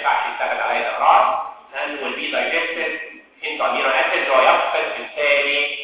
ينفعش يشتغل على هذه الأمراض and will be digested into amino acids ويفقد بالتالي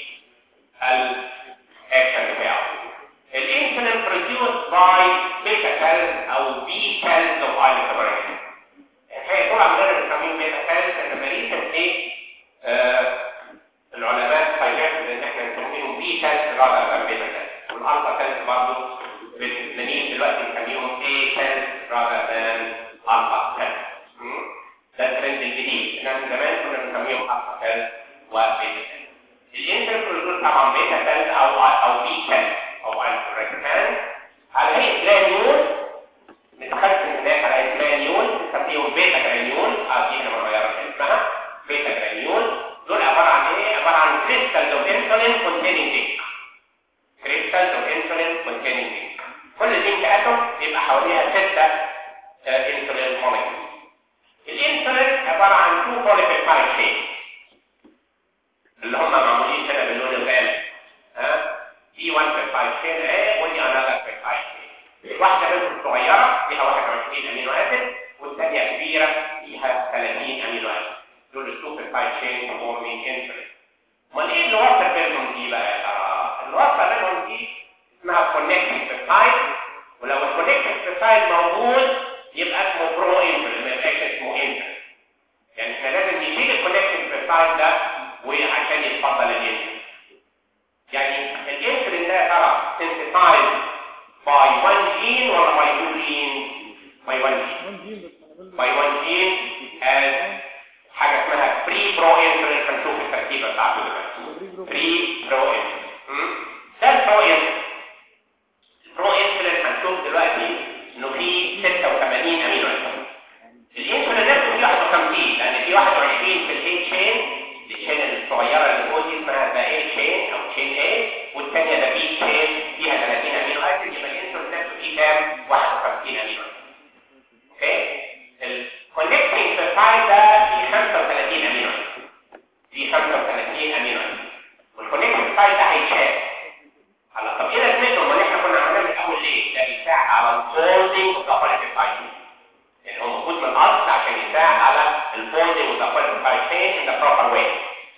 الاكشن بتاعه. الانسولين produced by beta cells او B cells of islet separation. الحقيقة طول عمرنا بنسميهم beta cells انما recently آه العلماء سجلوا ان احنا نسميهم B cells rather than beta cells. والالفا cells برضه بنسميهم دلوقتي نسميهم A cells rather than alpha cells. ده الترند الجديد انما زمان كنا بنسميهم alpha cells وبيتا cells. الانسولين produce طبعا بيتا cells او او B cells او الكوريكتان على هيئه جرانيول متخزن هناك على هيئه جرانيول بنسميهم بيتا جرانيول اه دي انا بغيرها اسمها بيتا جرانيول دول عباره عن ايه؟ عباره عن كريستالز اوف انسولين كونتيننج زنك كريستالز اوف انسولين كونتيننج زنك كل زنك اتوم بيبقى حواليها سته انسولين مولكيولز الانسولين عباره عن تو بوليبيبتايد تشين اللي هم معمولين هنا باللون الغامق ها دي 1 بيبتايد تشين اهي ودي انذر بيبتايد تشين واحده منهم صغيره فيها 21 امينو اسيد والثانيه كبيره فيها 30 امينو اسيد دول التو بيبتايد تشين فورمينج انسولين امال ايه اللي وصل بينهم دي بقى يا ترى اللي وصل بينهم دي اسمها كونكتنج بيبتايد ولو الكونكتنج بيبتايد موجود يبقى اسمه برو انسولين ما يبقاش اسمه انسولين يعني احنا لازم نشيل الكونكتنج بيبتايد ده وعشان يتفضل الانسولين يعني الانسولين ده يا ترى سنسيتايز باي 1 جين ولا باي 2 جين باي 1 جين باي 1 جين as حاجه اسمها بري برو انسولين هنشوف التركيبه بتاعته دلوقتي بري برو انسولين ده البرو انسولين البرو انسولين هنشوف دلوقتي انه فيه 86 امينو اسيد الانسولين نفسه فيه 51 لان فيه 21 في الاي تشين التشين الصغيره اللي فوق دي اسمها ذا اي تشين او تشين اي والثانيه ذا بي تشين فيها 30 امينو اسيد يبقى الانسولين نفسه فيه كام 51 امينو اسيد اوكي الكونكتنج بيبتايد ده فيه 35 امينو اسيد فيه 35 امينو اسيد والكونكتنج بيبتايد ده هيتشال هلا طب ايه لازمته ما احنا كنا عملناه من الاول ليه ده بيساعد على الفولدنج اوف ذا بوليبيبتايد يعني هو موجود من الاصل عشان يساعد على الفولدنج اوف ذا بوليبيبتايد chain in the proper way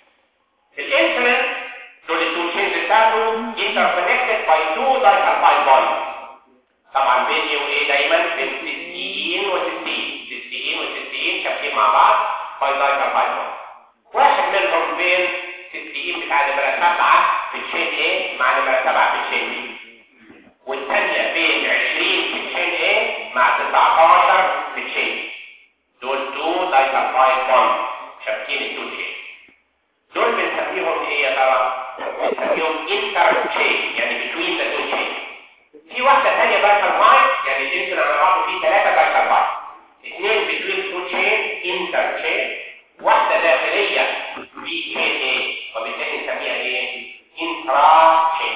الانسولين دول التو تشينز بتاعته interconnected by two disulfide bonds طبعا بيني وايه دايما بين سيستين وسيستين سيستين وسيستين شابكين مع بعض by disulfide bonds واحد منهم بين سيستين بتاع نمرة سبعة في الشين A مع نمرة سبعة في الشين B والثانية بين 20 في الشين A مع 19 في الشين B دول تو disulfide bonds شابكين التو تشين دول بنسميهم ايه يا ترى؟ بنسميهم انتر تشين يعني between the two chains في واحدة ثانية بايكربايد يعني الانسولين على بعضه فيه ثلاثة بايكربايد اثنين between two chain انتر تشين واحدة داخلية في تشين ايه وبالتالي نسميها ايه؟ انترا تشين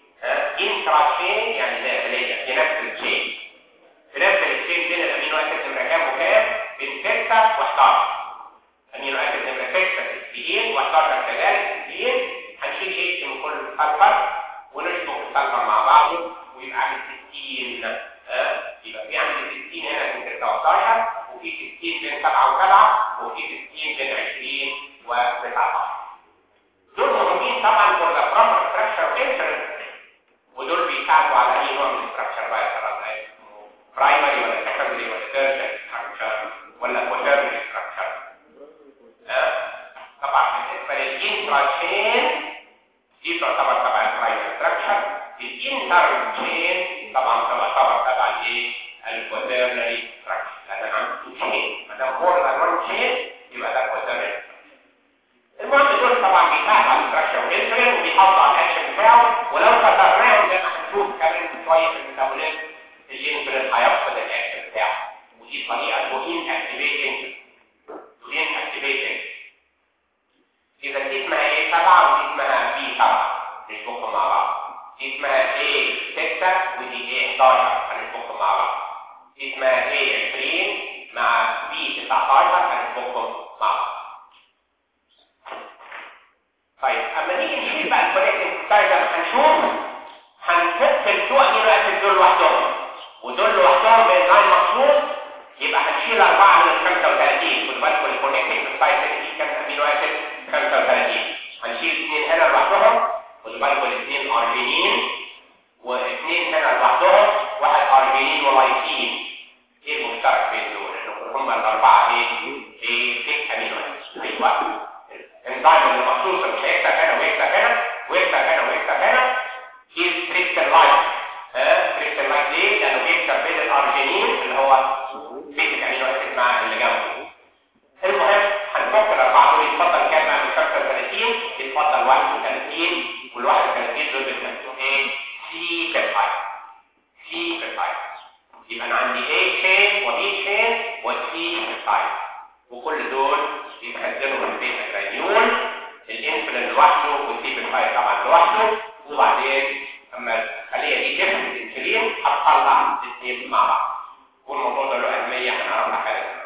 انترا تشين يعني داخلية في نفس التشين في نفس التشين بين الامينو اسيد نمرة كام وكام؟ بين 6 و11 امينو اسيد نمرة 6 60 و11 كذلك 60 هنشيل اتش من كل سلفر ونشبك السلفر مع بعضه ويبقى عامل 60 ها يبقى في عندي 60 هنا من 13 وفي 60 بين 7 و7 وفي 60 بين 20 و 19 دول مهمين طبعا for the proper structure of insulin ودول بيساعدوا على اي نوع من الستراكشر بقى يا ترى زي برايمري ولا سكندري ولا تيرشري ستراكشر ولا كوترنري ستراكشر طبعا بالنسبه للانترا تشين دي تعتبر تبع البرايمري ستراكشر الانتر تشين طبعا تعتبر تبع الايه الكوترنري ستراكشر لان عندي تو تشين ما دام مور ذان وان تشين يبقى ده كوترنري المهم دول طبعا بيساعدوا على الستراكشر والانسولين وبيحافظوا على الاكشن بتاعه ولو كسرناهم زي ما هنشوف كمان شويه في الميتابوليزم الانسولين هيفقد الاكشن بتاعه ودي طريقه تو اكتيفيتنج تو اكتيفيتنج اذا دي اسمها ايه 7 ودي اسمها بي 7 نشبكهم مع بعض دي اسمها ايه 6 ودي ايه 11 هنشبكهم مع بعض دي اسمها ايه 20 مع بي 19 هنشبكهم مع بعض طيب اما نيجي نشيل بقى الكونكتنج ستايل ده هنشوف هنفك التو امينو اسيد دول لوحدهم ودول لوحدهم بانزيم مخصوص يبقى هنشيل اربعه من ال 35 خدوا بالكم الكونكتنج سايت دي كام امينو اسيد 35 هنشيل اثنين هنا لوحدهم خدوا بالكم الاثنين ارجينين واثنين هنا لوحدهم واحد ارجينين ولايسين ايه المشترك بين دول انه هم الاربعه ايه ايه فيك امينو اسيد ايوه الانزيم اللي مخصوص مش هيكتب هنا ويكتب هنا ويكتب هنا ويكتب هنا is crystal light ها crystal light ليه؟ لانه بيكتب بين الارجينين اللي هو بيتك امينو اسيد مع اللي جنبه المهم هنفك الاربعه دول يتفضل كام من 35 يتفضل 31 وال 31 دول بنسميهم ايه؟ سي بيبتايد سي بيبتايد يبقى انا عندي A chain و B chain و C بيبتايد وكل دول بيتخزنوا في البيتا جرانيول الانسولين لوحده والسي بيبتايد طبعا لوحده وبعدين اما الخليه دي تفرز الانسولين هتطلع الاثنين مع بعض والموضوع ده له اهميه هنعرفها حالا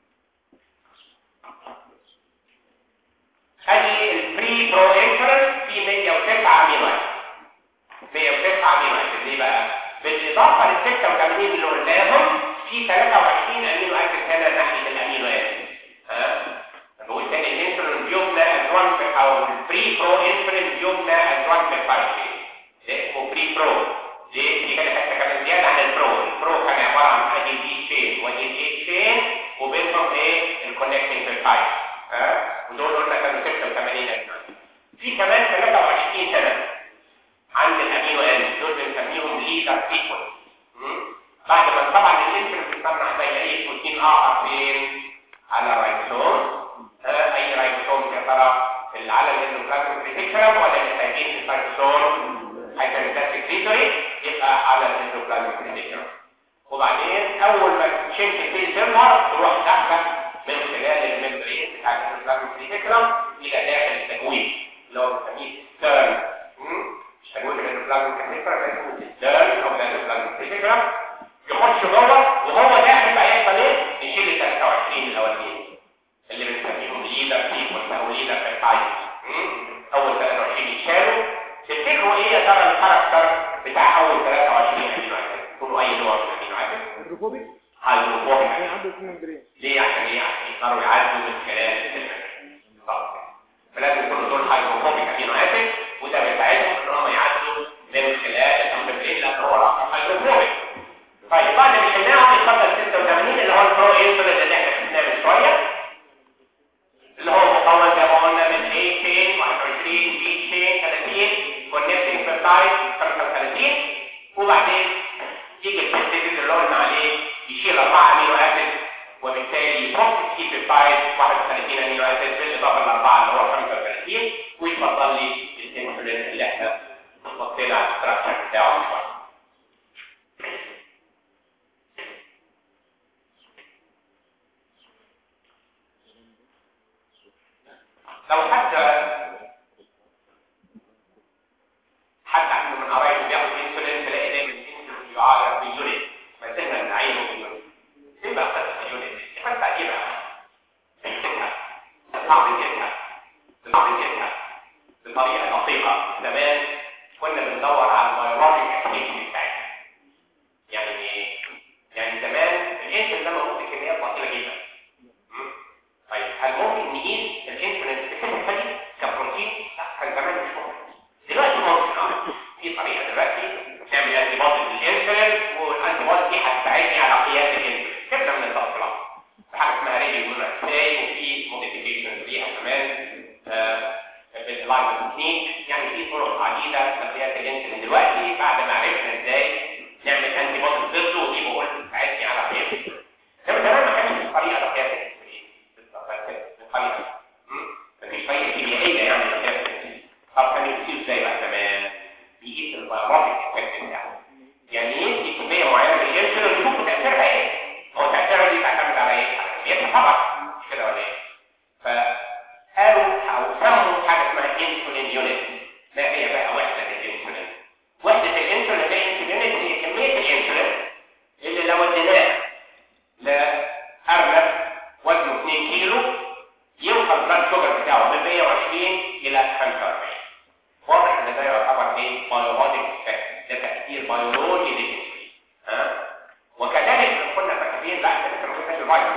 ادي البري برو انسولين في 109 امينو اسيد 109 امينو اسيد ليه بقى؟ بالاضافه لل 86 اللي قلناهم في 23 امينو اسيد هنا ناحيه الامينو اسيد ها بقول تاني الانسولين بيبنى از 1 او البري برو انسولين بيبنى از 1 بيبتايد ده اسمه بري برو ليه؟ دي كانت حته كمان زياده عن البرو البرو كان عباره عن ادي دي تشين ودي الاي تشين وبينهم ايه الكونكتنج بيبتايد ها ودول قلنا كانوا 86 امينو في كمان 23 سنه عند الامينو اسيد دول بنسميهم ليدر سيكونس بعد ما طبعا الانسولين بيصنع زي اي بروتين اخر فين على الرايبوسوم آه اي رايبوسوم يا ترى على الاندوبلازميك ريتيكولم ولا محتاجين في الرايبوسوم هايبرتاتيك ريتوري يبقى على الاندوبلازميك ريتيكولم وبعدين اول ما تشنك السيل تظهر تروح داخله من خلال الممبرين بتاع الاندوبلازميك ريتيكولم الى داخل التجويف اللي هو بنسميه ستيرن مش تجويف الاندوبلازميك ريتيكولم اسمه ستيرن او الاندوبلازميك ريتيكولم يخش جوه وهو داخل بقى يحصل ايه؟ يشيل ال 23 الاولانيين اللي بنسميهم ليدر سيكونس او ليدر بيبتايد اول 23 يتشالوا تفتكروا ايه يا ترى الكاركتر بتاع اول 23 امينو اسيد؟ يكونوا اي نوع من الامينو اسيد؟ هيدروفوبيك هيدروفوبيك يعني عنده اثنين ممبرين ليه عشان ايه؟ عشان يقدروا يعدوا من خلال السيلفر بالظبط فلازم يكونوا دول هيدروفوبيك امينو اسيد وده بيساعدهم ان هم يعدوا من خلال الممبرين لان هو الاصل هيدروفوبيك طيب بعد ما شلناهم يتفضل 86 اللي هو البرو انسولين اللي احنا شفناه من شويه اللي هو مكون زي ما قلنا من A chain 21 B chain 30 connecting peptide 35 وبعدين يجي البيبتيد اللي قلنا عليه يشيل 4 امينو اسيد وبالتالي يحط في بيبتايد 31 امينو اسيد بالاضافه للاربعه اللي هو 35 ويتفضل لي الانسولين اللي احنا بصينا على الاستراكشر بتاعه من شويه لو حد حد عنده من قرايبه بياخد انسولين تلاقي دايما الانسولين يعاير بيونت ما تهنا نعينه بيونت ايه بقى قصه اليونت دي قصه عجيبه صعب جدا صعب جدا بطريقه دقيقه زمان كنا بندور على البيولوجيك اكتيفيتي بتاعتها يعني ايه؟ يعني زمان الانسولين ده موجود بكميات ضئيله جدا مم؟ طيب هل ممكن نقيس الانسولين سبيسيفيكالي كبروتين؟ لا كان زمان مش ممكن دلوقتي ممكن اه في طريقه دلوقتي نعمل انتي بودي للانسولين والانتي بودي دي هتساعدني على قياس الانسولين كده من التفصيلات حاجه اسمها ريديو مونوكسيد وفي موديفيكيشن ليها كمان باللايف تكنيك يعني في طرق عديده لقياس الانسولين دلوقتي بعد ما عرفنا ازاي نعمل انتي بودي ضده ودي بقول تساعدني على قياس انما زمان ما كانش في طريقه لقياس الانسولين بالطريقه مفيش طريقه كيميائيه يعني لقياس الانسولين طب كان يقيس ازاي بقى زمان بيقيس البيولوجيك افكت بتاعه يعني يدي كميه معينه من الانسولين ويشوف تاثيرها ايه هو تاثيرها دي تعتمد على ايه؟ على كميتها طبعا مش كده ولا ايه؟ فقالوا او سموا حاجه اسمها انسولين يونت ما هي بقى وحده الانسولين؟ وحده الانسولين هي انسولين هي كميه الانسولين اللي لو اديناها لارنب وزنه 2 كيلو يوصل البلاد شوجر بتاعه من 120 الى 45 واضح ان ده يعتبر ايه بيولوجيك افكت ده تاثير بيولوجي للانسولين ها وكذلك كنا فاكرين لا ده لسه ما كناش الفيتامين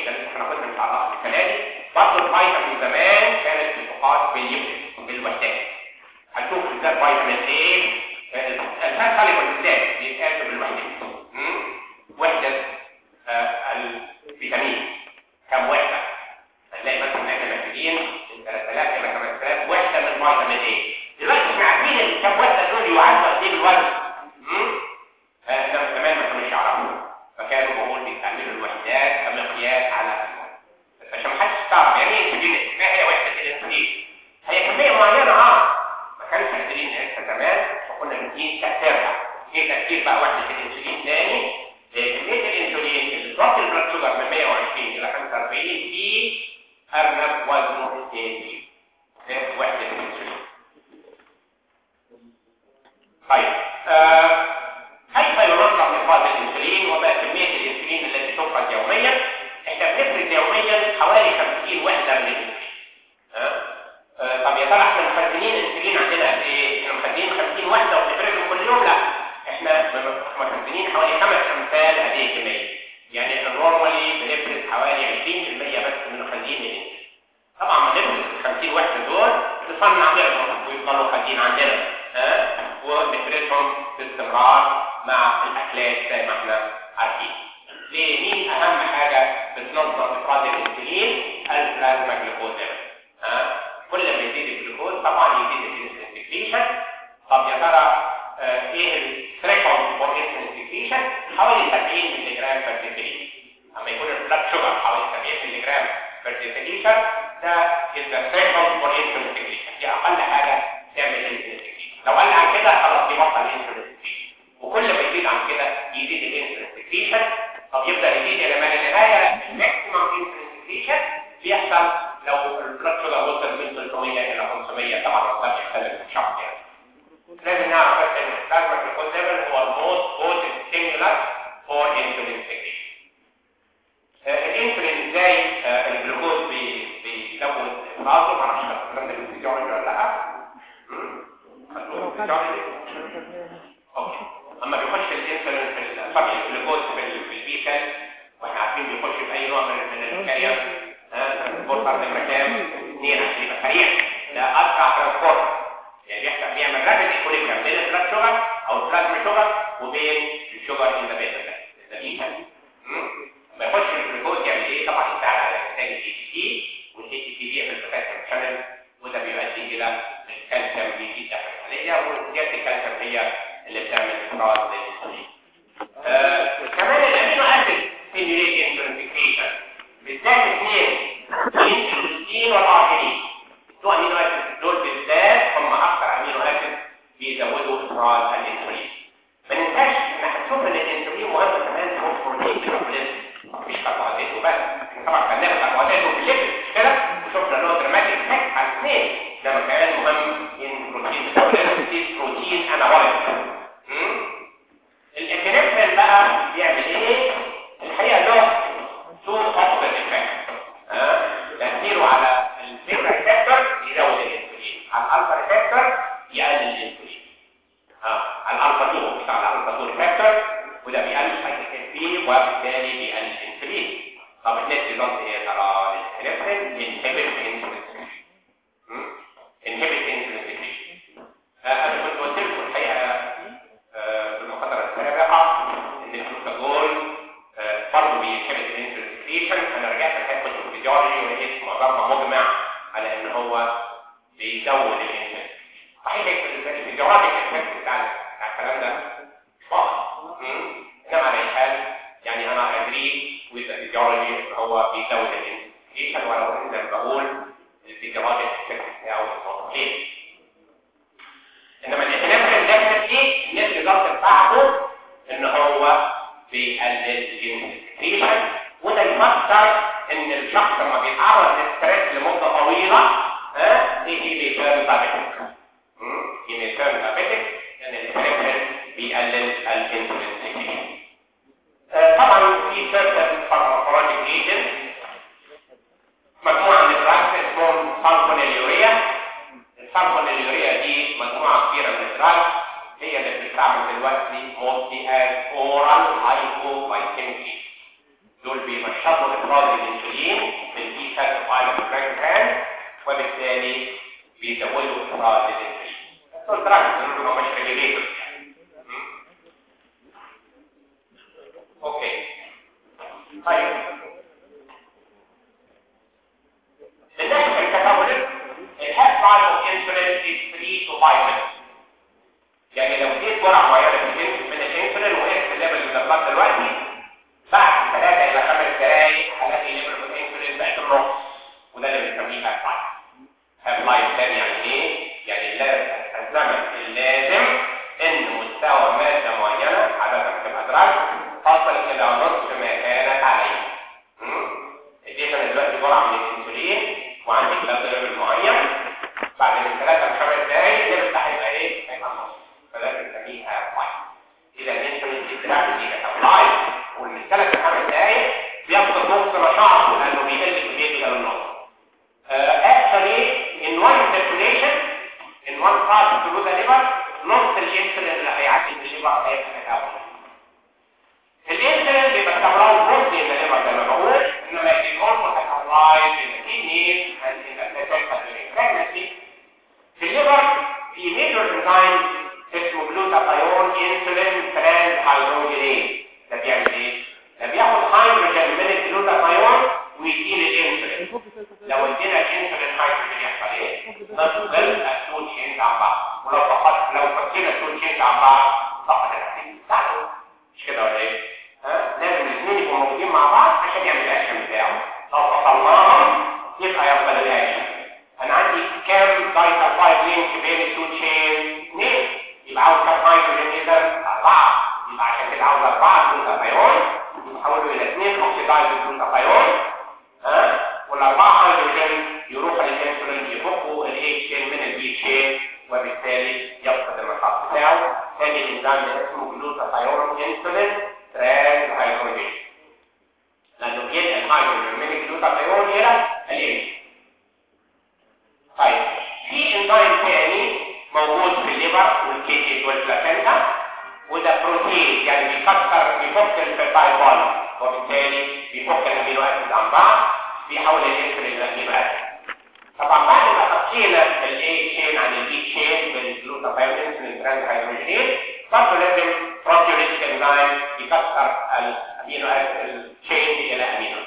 اللي لسه هناخدها ان شاء الله في الكلام برضه الفيتامين زمان كانت بتقاس باليونت بالوحدات هنشوف ازاي فيتامين ايه الفات ساليبل بالذات بيتقاس بالوحدات مم؟ وحده آه الفيتامين كم وحده هنلاقي مثلا احنا محتاجين من 3000 الى 5000 وحده من فيتامين ايه دلوقتي احنا عارفين الكم وحده دول يعادلوا قد ايه بالوزن مم؟ فده زمان ما كانوش يعرفوا فكانوا بقول بيستعملوا الوحدات كمقياس على الوزن عشان ما حدش يستغرب يعني ايه انسولين ما هي وحده الانسولين هي كميه معينه اه ما كانش قادرين لسه زمان فكنا بنجيب ترجع ايه تاثير بقى وحده الانسولين تاني كميه الانسولين اللي ضغط البلاد شوجر من 120 الى 45 في ارنب وزنه 2 كيلو ده وحده الانسولين طيب آه كيف ينظم افراز الانسولين وما كميه الانسولين التي تفرز يوميا احنا بنفرز يوميا حوالي 50 وحده من الانسولين ها آه طب يا ترى احنا مخزنين انسولين عندنا قد ايه احنا مخزنين 50 وحده وبنفرزهم كل يوم لا احنا مخزنين حوالي خمس امثال هذه الكميه يعني احنا نورمالي بنفرز حوالي 20% بس من خزين الانسولين طبعا ما نفرز ال 50 وحده دول نصنع غيرهم ويفضلوا خزين عندنا ها ونفرزهم باستمرار مع الاكلات زي ما احنا عارفين ليه مين اهم حاجه بتنظم افراز الانسولين البلازما جلوكوز ها كل ما يزيد الجلوكوز طبعا يزيد الانسولين سكريشن طب يا ترى آه ايه الثريشولد فور انسولين سكريشن حوالي 70 ملي جرام بير ديسيليتر اما يكون البلاد شوجر حوالي 70 ملي جرام بير ديسيليتر ده is threshold for insulin secretion دي اقل حاجه تعمل انسولين سكريشن لو قل عن كده خلاص بيبطل انسولين سكريشن وكل ما يزيد عن كده يزيد الانسولين سكريشن طب يبدا يزيد الى ما لا نهايه الماكسيمم انسولين سكريشن بيحصل لو البلاد شوجر وصل من 300 الى 500 طبعا الرقم يختلف من شخص يعني لازم نعرف بس ان البلازما جلوكوز ليفل هو الموست بوتنت ستيمولس فور انسولين سكريشن الانسولين ازاي الجلوكوز بيزود افرازه ما اعرفش الكلام ده في الفيزيولوجي ولا لا اوكي اما بيخش الانسولين في طبعا الجلوكوز في البي سيل واحنا عارفين بيخش في اي نوع من من الكارير ترانسبورتر نمره كام؟ اثنين عشان يبقى سريع ده اسرع ترانسبورتر يعني بيحصل بيعمل رابيد ايكوليبريم بين البلاد شوجر او البلازما شوجر وبين الشوجر ان ذا بيتا ده بي سيل ما يخش الجلوكوز يعمل ايه؟ طبعا يساعد على انتاج الاي تي تي والاي تي تي بيعمل بوتاسيوم شانل وده بيؤدي الى الكالسيوم بيزيد داخل الخليه وزياده الكالسيوم هي اللي بتعمل افراز للانسولين. آه كمان الامينو اسيد ستيميوليت انسولين سكريشن بالذات اثنين الانسولين والارجينين دول امينو اسيد دول بالذات هم اكثر امينو اسيد بيزودوا افراز الانسولين. ما ننساش ان هنشوف ان الانسولين مهم كمان هو بروتين في الاورجانيزم مش كربوهيدرات وبس طبعا كان ناخد كربوهيدرات وفي الليبس مش كده وشفنا له دراماتيك افكت على الاثنين ده كمان مهم ان بروتين بروتين انابوليك الابنفرين بقى بيعمل ايه الحقيقه له تو اوبوزيت افكت تاثيره على البيتا ريسبتور يزود الانسولين على الالفا ريسبتور يقلل الانسولين اه على الالفا 2 مش على الالفا 2 ريسبتور وده بيقلل سايكل بي وبالتالي بيقلل الانسولين طب النت ريزلت ايه يا ترى الابنفرين انهبت الانسولين انهبت الانسولين سكريشن انا كنت قلت لكم الحقيقه في المحاضره السابقه ان الجلوكاجون برضه بينهبت الانسولين سكريشن انا رجعت لحته الفيزيولوجي ولقيت معظمها مجمع على ان هو بيزود الانسولين صحيح الفيزيولوجي الافكت بتاع الكلام ده مش واضح انما على اي حال يعني انا ادري with the physiology هو بيزود الانسولين ولو ان زي ما بقول الفيزيولوجي الافكت بتاعه مش ليه انما الانفلاماتوري ديفنتلي النت ريزلت بتاعته ان هو بيقلل الانسكريشن وده يفسر ان الشخص لما بيتعرض للستريس لمده طويله ها يجي بيتيرن دايابيتك يجي بيتيرن دايابيتك لان الانفلاماتوري بيقلل الانسولين سكريشن طبعا في certain pharmacologic agents مجموعه من الدراجز اسمهم سالفونيليوريا السالفونيليوريا دي مجموعه كبيره من الدراجز هي اللي بتستعمل دلوقتي mostly as oral hypoglycemic دول بينشطوا افراز الانسولين وبالتالي بيزودوا افراز الانسولين دول دراجز اللي هم مش ريجوليتور اوكي طيب الناس الكتابوليت الهاف لايف اوف انسولين is 3 to 5 minutes يعني لو اديت جرعه معينه من الانسولين وقفت الليفل اللي ده دلوقتي بعد 3 الى 5 دقائق هلاقي ليفل الانسولين بقت النص وده اللي بنسميه هاف لايف هاف لايف تاني يعني ايه؟ يعني الزمن اللازم ان مستوى ماده معينه عاده بتبقى دراج تصل الى نصف ما كانت عليه اديت انا دلوقتي جرعه من الانسولين وعندي بلاد ليفل معين بعد من 3 ل 5 دقائق الليفل ده هيبقى ايه؟ هيبقى النص فده بنسميه هاف لايف اذا الانسولين دي دراج دي هاف لايف ومن 3 ل 5 دقائق بيفقد نص نشاطه لانه بيقل كميته الى النص actually in one circulation in one part through the liver نص الانسولين اللي هيعدي في الليفر هيبقى متابع الانسولين بيبقى كبراو جزء من الليفر زي ما بقول انما it also catabolize in the kidneys and in the placenta during pregnancy في الليفر في major enzyme اسمه glutathione insulin trans hydrogenase ده بيعمل ايه؟ ده بياخد هيدروجين من الجلوتاثيون ويديل الانسولين لو ادينا الانسولين هيدروجين يحصل ايه؟ نفصل التو تشينز عن بعض ولو فقط لو فكينا التو تشينز عن بعض فقط الاكتيفيتي بتاعته مش كده ولا ايه؟ ها؟ لازم الاثنين يبقوا موجودين مع بعض عشان يعمل الاكشن بتاعه لو فصلناهم يبقى يفضل الاكشن انا عندي كام دايتا 5 لينك بين التو تشينز؟ اثنين يبقى عاوز كام هيدروجين اذا؟ اربعه يبقى عشان كده عاوز اربعه جلوتاثيون يتحولوا الى اثنين اوكسيدايز جلوتاثيون ها والاربعه هيدروجين يروحوا للانسولين يفكوا الاي تشين من البي تشين وبالتالي يفقد النشاط بتاعه ثاني الانزيم اسمه جلوتاثيون انسولين ترانس هيدروجين لانه بينقل الهيدروجين من الجلوتاثيون الى الانسولين طيب في انزيم ثاني موجود في الليفر والكيدني والبلاسنتا وده بروتين يعني بيكسر بيفك البيبتايد بوند وبالتالي بيفك الامينو اسيد عن بعض بيحول الانسولين للامينو اسيد طبعا بعد ما فكينا الاي تشين عن البي تشين بالجلوتاثيون انسولين ترانس هيدروجين برضه لازم بروتيوليتيك انزيم يكسر الامينو اسيد التشين الى امينو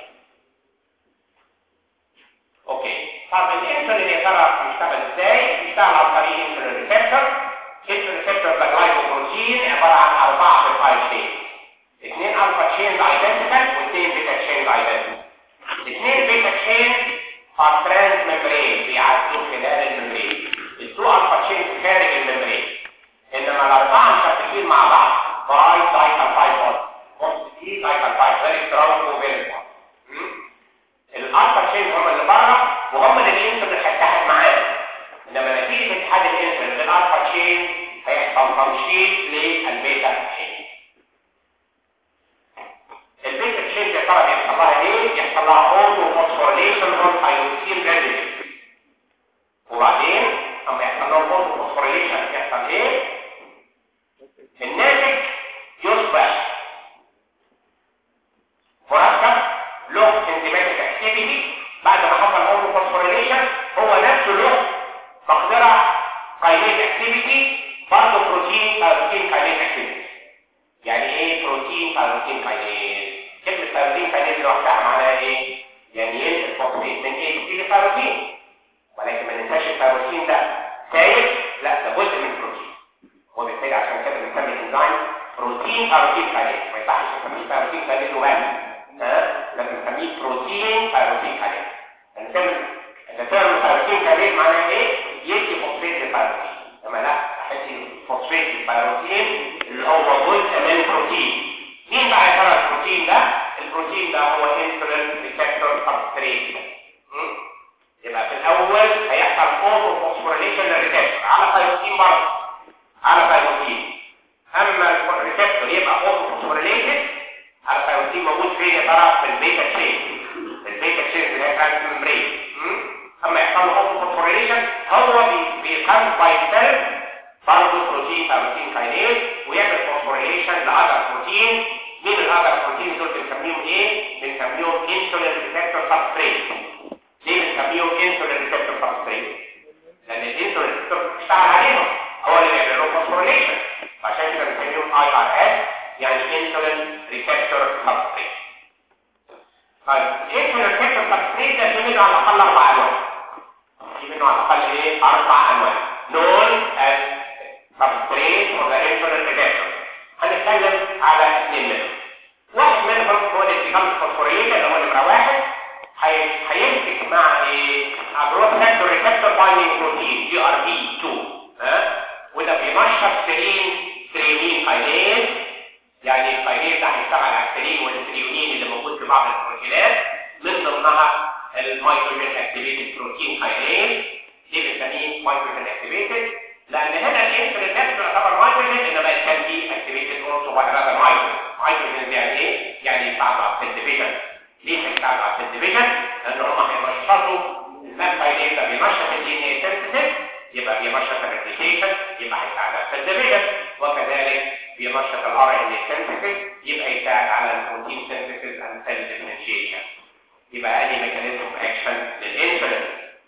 اوكي طب الانسولين يا ترى بيشتغل ازاي؟ بيشتغل عن طريق انسولين ريسبتور انسولين ريسبتور ده جلايكوبروتين عباره عن اربعه بيبتايد تشين اثنين الفا تشينز ايدنتيكال واثنين بيتا تشينز ايدنتيكال اثنين بيتا تشينز ار ترانس ممبرين بيعدوا خلال الممبرين التو الفا تشينز خارج الممبرين انما الاربعه مشتركين مع بعض باي دايكال فايبر بص دي دايكال فايبر فيري سترونج وفيري الالفا تشينز هم اللي بره وهم اللي الانسولين هيتحد معاهم انما نتيجه اتحاد الانسولين بالالفا تشين هيحصل تنشيط للبيتا تشين البيتا تشين يا ترى بيحصل لها ايه؟ بيحصل لها اوتو فوسفوريليشن اون ايوتين ريزيدنس وبعدين اما يحصل لها اوتو فوسفوريليشن يحصل ايه؟ الناتج يصبح مركب له انزيماتيك اكتيفيتي بعد ما حصل اوتو فوسفوريليشن هو نفسه له مقدره كاينيز اكتيفيتي برضه بروتين باروتين كاينيز اكتيفيتي يعني ايه بروتين باروتين كاينيز كلمه باروتين كاينيز لوحدها معناها ايه يعني ينقل فوسفيت من ايه تيجي باروتين ولكن ما ننساش الباروتين ده سايب لا ده جزء من البروتين وبالتالي عشان كده بنسمي الانزيم بروتين باروتين كاينيز ما ينفعش نسميه باروتين كاينيز وبس ها لازم نسميه بروتين باروتين كاينيز نسمي الترم باروتين كاينيز معناها ايه يدي فوسفيت للباروتين اما لا احس فوسفيت للباروتين اللي هو جزء من البروتين مين بقى يا ترى البروتين ده البروتين ده هو انسولين ريسبتور سبستريت يبقى في الاول هيحصل اوتو فوسفوريليشن للريسبتور على ثايروكين برضه على ثايروكين اما الريسبتور يبقى اوتو فوسفوريليشن على ثايروكين موجود فين يا ترى في البيتا تشين البيتا تشين اللي هي كانت ممبرين اما يحصل له اوتو فوسفوريليشن هو بيقام باي سيلف برضه بروتين باروتين كاينيز ويعمل فوسفوريليشن لاذر بروتين مين الاذر بروتين دول بنسميهم ايه؟ بنسميهم انسولين ريسبتور سبستريت ليه بنسميهم انسولين ريسبتور سبستريت؟ الانسولين ريسبتور سبستريت طيب الانسولين ريسبتور سبستريت ده في منه على الاقل اربع انواع في منه على الاقل ايه اربع انواع known as substrate for the insulin receptor هنتكلم على اثنين منهم واحد منهم هو اللي بيكمل فوسفوريليشن اللي هو نمره واحد هي- هيمسك مع ايه مع جروث فاكتور ريسبتور بايندينج بروتين جي ار بي 2 ها وده بينشط سيرين سيريونين كاينيز يعني الكاينيز ده هيشتغل على السيرين والسيريونين اللي موجود في بعض البروتينات من ضمنها الميتوجين اكتيفيتد بروتين كاينيز ليه بنسميه ميتوجين اكتيفيتد لان هنا الانسولين نفسه يعتبر ميتوجين انما كان بي اكتيفيتد اولسو باي هذا ميتوجين ميتوجين يعني ايه؟ يعني يساعدوا على السيل ديفيجن ليه هيساعدوا على السيل ديفيجن؟ لان هم هينشطوا الماب كاينيز ده بينشط الدي ان اي سنسيتيف يبقى بينشط الريبليكيشن يبقى هيساعد على السيل ديفيجن وكذلك بينشط الار ان اي سنسيتيف يبقى يساعد على البروتين سينثيسيس اند سيل ديفرنشيشن يبقى ادي ميكانيزم اوف اكشن للانسولين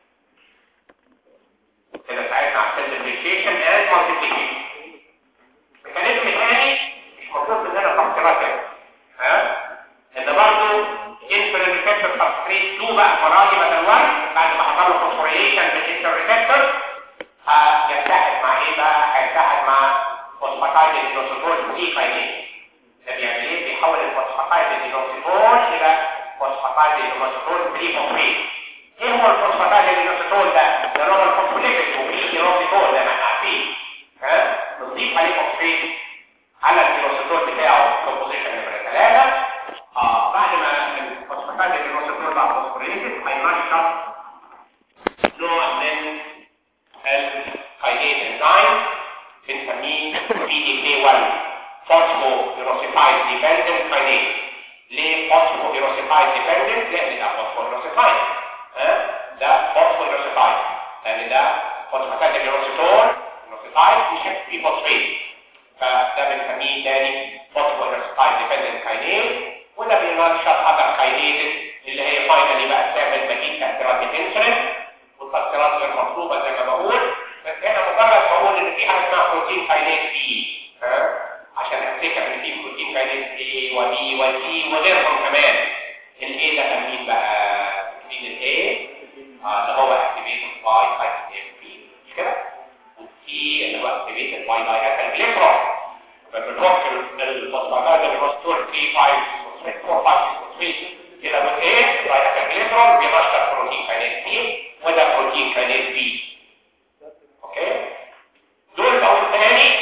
كده ساعدنا على السيل ديفرنشيشن اند مالتيبليكيشن الميكانيزم الثاني مش مطلوب مننا تفصيلات كده ها ان برضه انسولين ريسبتور سبستريت 2 بقى المره دي بدل 1 بعد ما حصل له فوسفوريليشن بالانسولين ريسبتور هيتحد مع ايه بقى؟ هيتحد مع فوسفاتايد الدينوسيتول سي كاينيز ده بيعمل ايه؟ بيحول الفوسفاتايد الدينوسيتول الى فوسفاتايد الدينوسيتول 3 فوسفيت ايه هو الفوسفاتايد الدينوسيتول ده؟ ده هو الفوسفوليبيد وفيه دينوسيتول زي ما احنا عارفين ها؟ بنضيف عليه فوسفيت على الدينوسيتول بتاعه كومبوزيشن نمره 3 اه بعد ما الفوسفاتايد الدينوسيتول بقى فوسفوريليتد هينشط نوع من الكاينيز انزيم بنسميه بي دي كي 1 فوسفو هيروسيفايد ديبندنت كاينيز ليه فوسفو هيروسيفايد ديبندنت؟ لان ده فوسفو هيروسيفايد ها ده فوسفو هيروسيفايد لان ده فوسفاتيد هيروسيتول هيروسيفايد مش فيه فوسفيت فده بنسميه تاني فوسفو هيروسيفايد ديبندنت كاينيز وده بينشط اذر كاينيز اللي هي فاينلي بقى تعمل مزيد تاثيرات الانسولين والتأثيرات غير مطلوبة زي ما بقول بس هنا مجرد بقول ان في حاجة اسمها بروتين كاينيز بي ها عشان افتكر ان في بروتين كاينيز اي وبي وسي وغيرهم كمان الاي ده كان مين بقى؟ مين الاي؟ اه اللي هو اكتيفيتد باي سايتوكين بي مش كده؟ والسي اللي هو اكتيفيتد باي دايركت جليسرول فبنحط الفوسفاتات اللي هو ستور 3 5 4 5 6 كده بالايه؟ دايركت جليسرول بينشط بروتين كاينيز بي وده بروتين كاينيز بي اوكي دول بقول تاني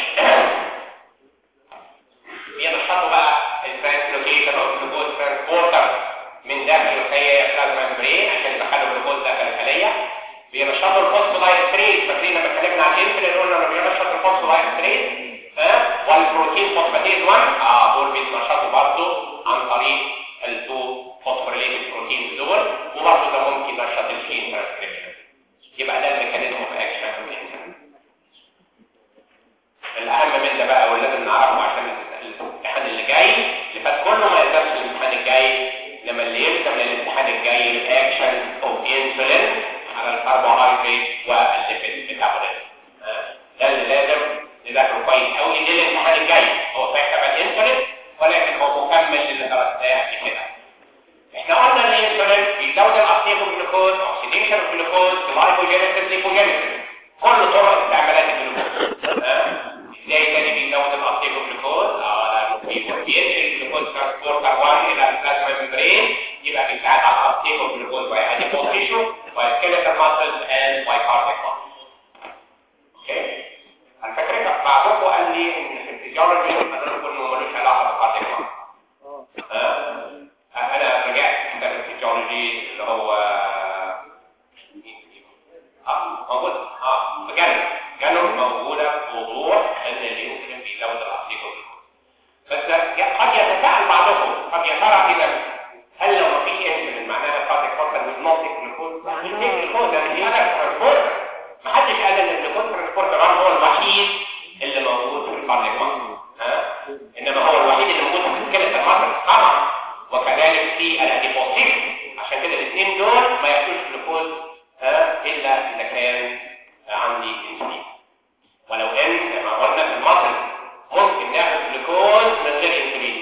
بينشطوا بقى الترانسلوكيشن اوف جلوكوز ترانسبورتر من داخل الخليه بلازما ممبرين عشان يدخلوا الجلوكوز داخل الخليه بينشطوا الفوسفودايستريز فاكرين لما اتكلمنا عن الانسولين قلنا انه بينشط الفوسفودايستريز ها والبروتين فوسفاتيز 1 اه دول بيتنشطوا برضه عن طريق التو فوسفوريليتد بروتينز دول وبرضه ده ممكن ينشط الجين ترانسكريبشن يبقى ده الميكانيزم اوف اكشن في الانسان الاهم من ده بقى واللي لازم نعرفه عشان الامتحان اللي جاي اللي فات كله ما يلزمش الامتحان الجاي انما اللي يلزم للامتحان الجاي الاكشن اوف انسولين على الكربوهيدرات والليبيد ميتابوليزم ده اللي لازم نذاكره كويس قوي ده الامتحان الجاي هو صحيح تبع الانسولين ولكن هو مكمل للي درسناه قبل كده احنا قلنا ان الانسولين بيزود الابتيك الجلوكوز اوكسيديشن الجلوكوز جلايكوجينيسيس ليبوجينيسيس كل طرق استعمالات الجلوكوز ها؟ ازاي تاني بيزود الابتيك الجلوكوز اه لانه بينقل الجلوكوز ترانسبورتر 1 الى البلازما ممبرين يبقى بيساعد على الابتيك الجلوكوز باي اديبوز تيشو باي سكيلتال ماسلز اند باي كاردياك اوكي على فكره بعضكم قال لي ان في الفيزيولوجي قالوا انه ملوش علاقه بالكاردياك ها انا رجعت كتاب الفيزيولوجي اللي هو اه موجود اه جنب جنب موجوده بوضوح ان الانسولين بيزود الابتيك بس قد يتساءل بعضكم طب يا ترى اذا هل لو ما فيش انسولين معناها قد يفكر مش ناقص جلوكوز؟ مش جلوكوز ده دي انا ترانسبورت ما حدش قال ان الجلوكوز ترانسبورت هو الوحيد اللي موجود في الكاردياك ها انما هو الوحيد اللي موجود في سكيلت المصل طبعا وكذلك في الاديبوسيس عشان كده الاثنين دول ما ياخدوش جلوكوز ها الا اذا كان عندي انسولين ولو ان زي ما قلنا في المصل ممكن ناخد جلوكوز من غير انسولين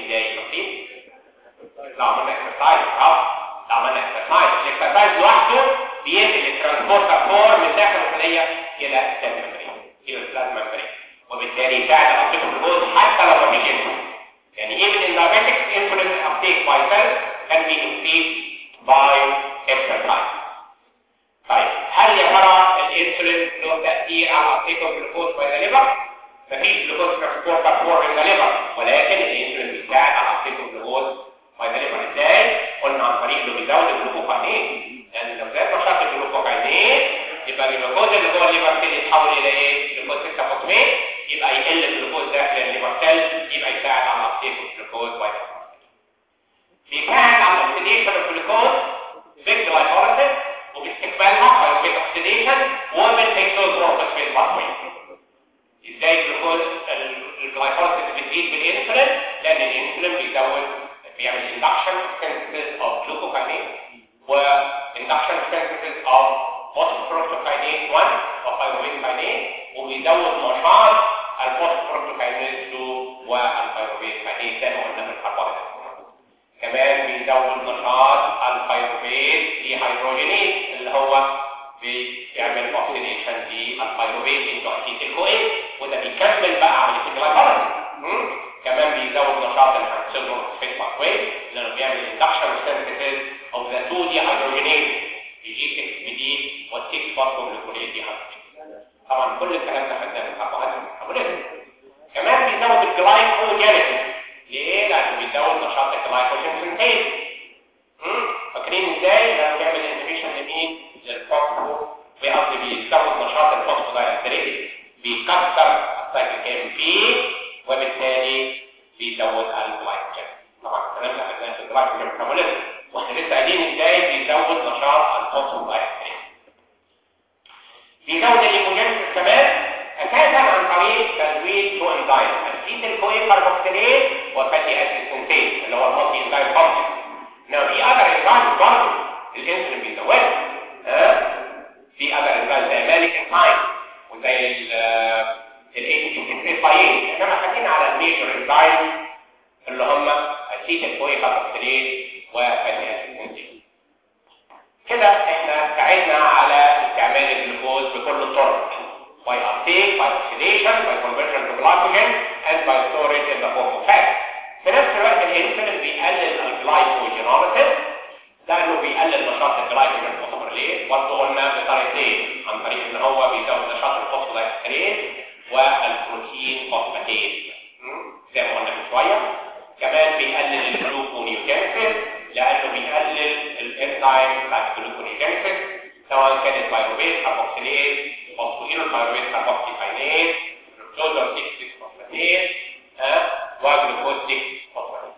ترانسبورتر 4 من داخل الخليه الى السيل ممبرين الى البلازما ممبرين وبالتالي يساعد على تطفيق الجلوكوز حتى لو ما فيش انسولين يعني even in diabetics insulin uptake by cells can be increased by exercise طيب هل يا ترى الانسولين له تاثير على uptake الجلوكوز by the liver مفيش جلوكوز ترانسبورتر 4 من الليفر ولكن الانسولين بيساعد على uptake الجلوكوز by the liver ازاي قلنا عن طريق انه بيزود الجلوكوكاينين لان لو زاد نشاط الجلوكوكاينين يبقى الجلوكوز اللي جوه الليفر سيل يتحول الى ايه جلوكوز 6 فوسفات يبقى يقل الجلوكوز داخل الليفر سيل يبقى يساعد على uptake الجلوكوز by the liver بيساعد على الاكسديشن الجلوكوز بالجلايكوليسيس وباستقبالها بايوفيت اوكسيديشن وبالهيكسوز بروفوسفيت باثوي ازاي الجلوكوز الجلايكوليسيس بتزيد بالانسولين لان الانسولين بيزود بيعمل induction synthesis of glucokinase و induction synthesis of phosphorylkinase 1 و pyruvate kinase وبيزود نشاط الفوسفوريلكينase 2 والبيروفيت kinase زي ما قلنا في الكربونات كمان بيزود نشاط البيروفيت ديهيدروجينيز اللي هو بيعمل اوكسيديشن للبيروفيت انتو اسيتيل كوين وده بيكمل بقى عمليه الجلايكوليسيس كمان بيزود نشاط الهانسيلور فيت باثوي لانه بيعمل اندكشن سينثيسيس اوف ذا 2 دي هيدروجينيز بيجي 6 بي دي و6 فوسفوجلوكوليز دي طبعا كل الكلام ده خدناه في الكربوهيدرات كمان بيزود الجلايكوجينيسيس ليه؟ لانه بيزود نشاط الجلايكوجين سينثيز فاكرين ازاي؟ لانه بيعمل انهبيشن لمين؟ للفوسفو قصدي بيزود نشاط الفوسفودايستريز بيكسر السايكل ام بي وبالتالي بيزود الجلايكوجين طبعا الكلام ده خدناه في الجلايكوجين ميتابوليزم واحنا لسه قايلين ازاي بيزود نشاط الفوسفودايستريز بيزود الليكوجينيسيس كمان اساسا عن طريق تزويد تو انزيم الاسيتيل كوين كاربوكسيليز وفاتي اسيد سنتيز اللي هو المالتي انزيم كومبلكس انما في اذر انزيم برضه الانسولين بيزودها ها في اذر انزيم زي مالك انزيم وزي ال الاي تي انما خلينا على الميجر انزيم اللي هم اسيتيل كوين كاربوكسيليز وفاتي اسيد سنتيز كده احنا ساعدنا على استعمال الجلوكوز بكل الطرق by uptake, by oxidation, by conversion to glycogen, and by storage in the form of fat. في نفس الوقت الانسولين بيقلل الجلايكوجينوليسيس لانه بيقلل نشاط الجلايكوجين فوسفوريليز برضه قلنا بطريقتين عن طريق ان هو بيزود نشاط الفوسفودايستريز والبروتين فوسفاتيز زي ما قلنا من شويه كمان بيقلل الجلوكونيوجينيسيس لانه بيقلل الانزيم بتاع الجلوكونيوجينيسيس سواء كانت بايروبيت كاربوكسيليز فوسفوريل البايروبيت كاربوكسيكاينيز جلوكوز 6 فوسفاتيز وجلوكوز 6 فوسفاتيز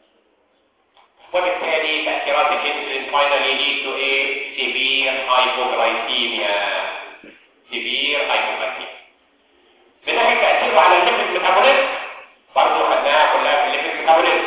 وبالتالي تأثيرات الانسولين finally lead to a severe hypoglycemia severe hypoglycemia من ناحية تأثيره على الليبيد ميتابوليزم برضه خدناها كلها في الليبيد ميتابوليزم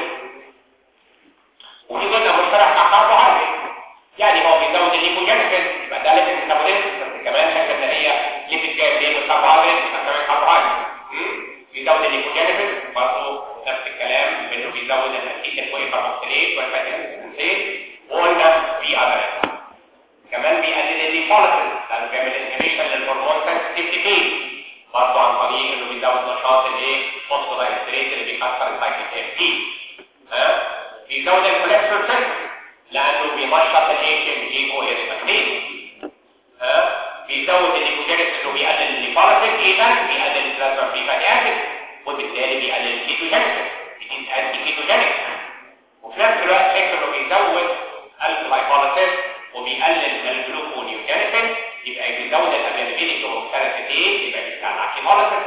وفي جزء مشترك مع كاربوهيدرات يعني هو بيزود الليبوجينيسيس يبقى ده ليبيد ميتابوليزم بس كمان شكل ان هي ليبيد جاي منين من الكربوهيدرات يبقى كمان كاربوهيدرات بيزود الليبوجينيسيس برضه نفس الكلام انه بيزود الاسيد الكوي كاربوكسيليت والفاتي اسيد وقلنا في اذر كمان بيقلل الليبوليسيس لانه بيعمل انهبيشن للهرمون سنسيتيفيتي برضه عن طريق انه بيزود نشاط الايه فوسفودايستريت اللي بيكسر السايكل ام بي ها بيزود الكوليسترول سنسيتيف لانه بينشط الاتش ام جي كو اريتاكتيز ها بيزود الليبوجينيس انه بيقلل الليبوليسيس ايضا بيقلل البلازما فري فاتي اسيد وبالتالي بيقلل الكيتوجينيس بيدين انتي كيتوجينيك وفي نفس الوقت فكر انه بيزود الجلايكوليسيس وبيقلل الجلوكونيوجينيسيس يبقى بيزود الافيلابيلتي اوف سيراتيز يبقى بيساعد على الكيموليسيس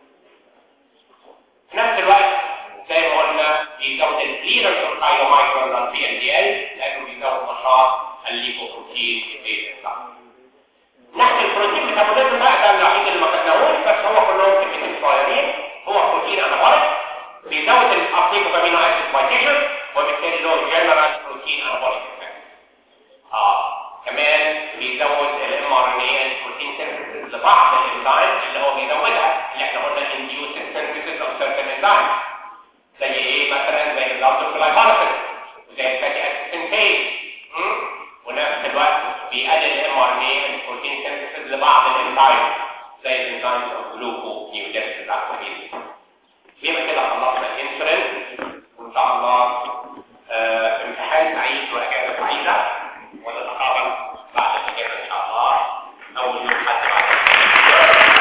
في نفس الوقت زي ما قلنا بيزود الكليرنس اوف كايلومايكرون عن بي ان دي ال لانه بيزود نشاط الليبوبروتين في ناحيه البروتين ميتابوليزم بقى ده الوحيد اللي ما خدناهوش بس هو كلهم كلمتين صغيرين هو بروتين انابوليك بيزود الابتيك اوف امينو اسيد باي تيشو وبالتالي له جنرال بروتين انابوليك اه كمان بيزود الام ار ان اي البروتين سينثيسيس لبعض الانزيم اللي هو بيزودها اللي احنا قلنا انديوس سينثيسيس اوف سيرتن انزيم زي ايه مثلا زي الضغط الجلايكوليسيس وزي الفاتي اسيد سينثيز ونفس الوقت بيقلل الام ار ان اي البروتين سينثيسيس لبعض الانزيمز زي الانزيمز اوف جلوكو نيوجينيسيس اكتيفيتي يبقى كده خلصنا الانسولين وان شاء الله آه امتحان سعيد واجازه سعيده ونتقابل بعد الاجازه ان شاء الله اول يوم حد بعد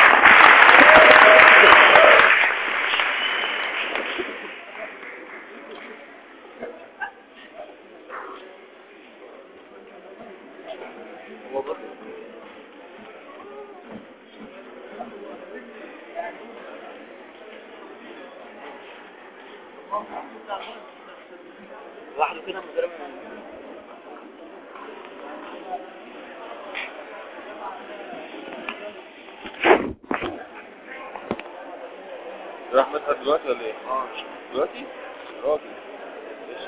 لوحده كده من غير ما راح مدخل دلوقتي ولا ايه؟ اه دلوقتي؟ راجل ايش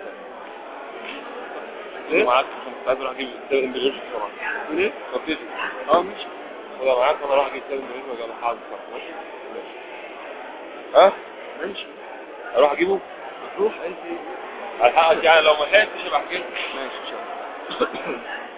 إيه؟ ده؟ معاك كنت عايز اروح اجيب كتاب انجليزي بسرعة ايه فبتدي اه ماشي خدها معاك وانا اروح اجيب كتاب انجليزي واجي على حاجة بسرعة ماشي؟ ماشي ها؟ ماشي اروح اجيبه؟ روح انت على حقك يعني لو ما لحقتش ابقى احكي لك ماشي ان شاء الله